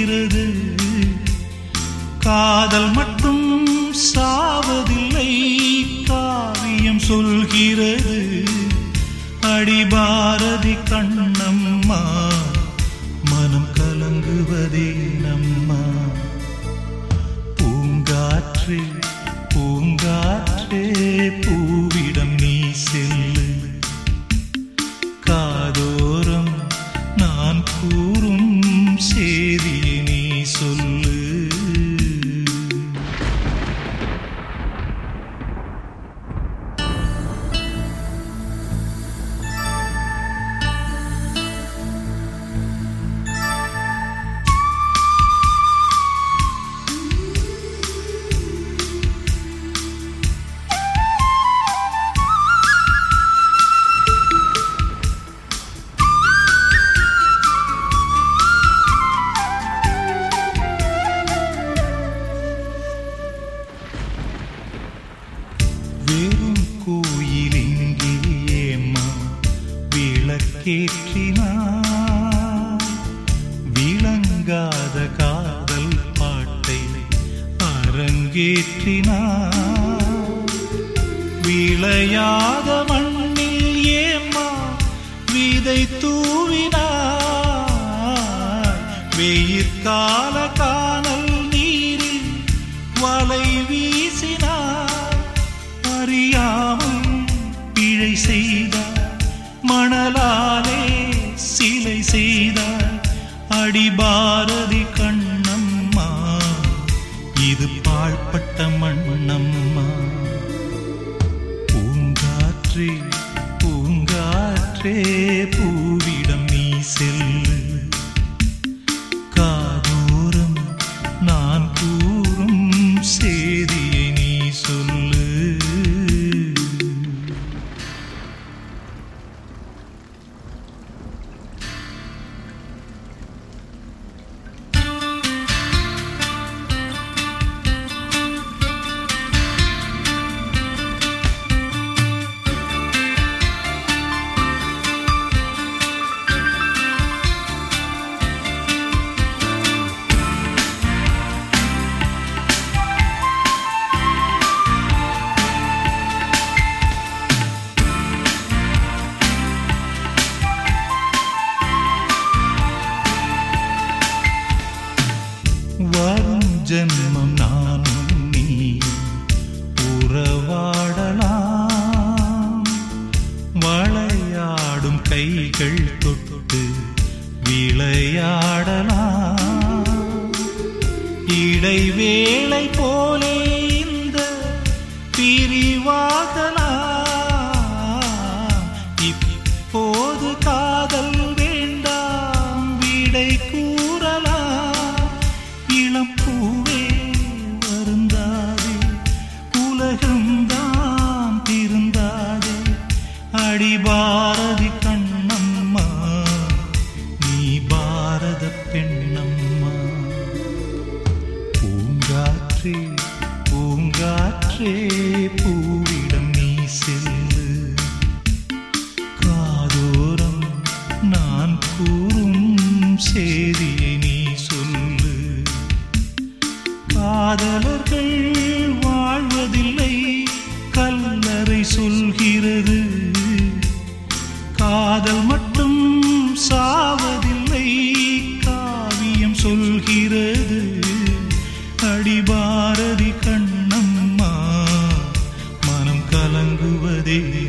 சொல்கிறது காதல் மட்டும் சாவதில்லை காவியம் சொல்கிறது அடிபாரதி கண்ணம்மா மனம் கலங்குவதே நம்மா பூங்காற்றே பூங்காற்றே பூவிடம் நீ செல்லு காதோரம் நான் கூறும் சேதியை நீ சொல்லு வெறும் கோயிலிங்கேயேம்மா விளக்கேற்றினார் விளங்காத காதல் பாட்டை அரங்கேற்றினார் விளையாத மண்ணில் ஏம்மா விதை தூவினார் வெயிற்கால காணல் நீரில் வலை வீசினார் அறியாமல் பிழை செய்தார் மணலாலே சிலை செய்தார் அடிபாரதி கண்ணம்மா இது பாழ்பட்ட மண்ணம்மா பூங்காற்றே பூங்காற்றே பூவிடம் நீ செல்லு காதோரம் நான் கூறும் சேதியை நீ சொல்லு வரும் ஜென்மம் நானும் நீ உறவாடலாம் வளையாடும் கைகள் தொட்டு விளையாடலாம் இடைவேளை போலே இந்த பிரிவாகலாம் இப்போது காதல் வேண்டாம் விடை கூறலாம் இளம் பூவே வருந்தாதே உலகம்தான் திருந்தாதே அடி பாரதி கண்ணம்மா நீ பாரத பெண்ணம்மா பூங்காற்றே பூங்காற்றே பூவிடம் நீ செல்லு காதோரம் நான் கூறும் சேதியை நீ சொல்லு காதலர்கள் வாழ்வதில்லை கல்லறை சொல்கிறது காதல் மட்டும் சாவதில்லை காவியம் சொல்கிறது அடிபாரதி கண்ணம்மா மனம் கலங்குவதே